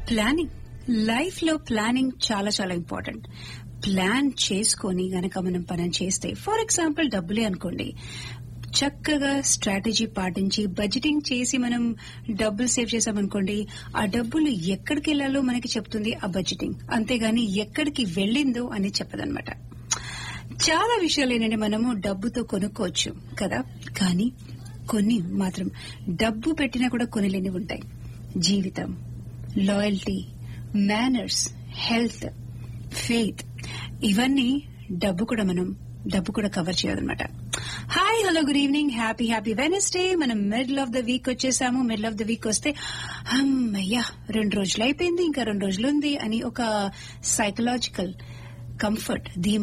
planning life లో planning చాలా చాలా ఇంపార్టెంట్ ప్లాన్ చేసుకొని గనక మనం పని చేస్తే ఫర్ ఎగ్జాంపుల్ డబ్బులే అనుకోండి చక్కగా స్ట్రాటజీ పాటించి బడ్జెటింగ్ చేసి మనం డబ్బులు సేవ్ చేసామనుకోండి ఆ డబ్బులు ఎక్కడికి వెళ్లాలో మనకి చెప్తుంది ఆ బడ్జెటింగ్ అంతేగాని ఎక్కడికి వెళ్ళిందో అని చెప్పదన్నమాట చాలా విషయాలు ఏంటంటే మనము డబ్బుతో కొనుక్కోవచ్చు కదా కానీ కొన్ని మాత్రం డబ్బు పెట్టినా కూడా కొనలేనివి ఉంటాయి జీవితం లాయల్టీ మేనర్స్ హెల్త్ ఫెయిత్ ఇవన్నీ డబ్బు కూడా మనం డబ్బు కూడా కవర్ చేయాలన్నమాట hi hello good evening happy happy Wednesday మనం మిడిల్ ఆఫ్ ద వీక్ వచ్చేసాము మిడిల్ ఆఫ్ ద వీక్ వస్తే అమ్మయ్యా రెండు రోజులు అయిపోయింది ఇంకా రెండు రోజులు ఉంది అని ఒక సైకలాజికల్ కంఫర్ట్ ధీమా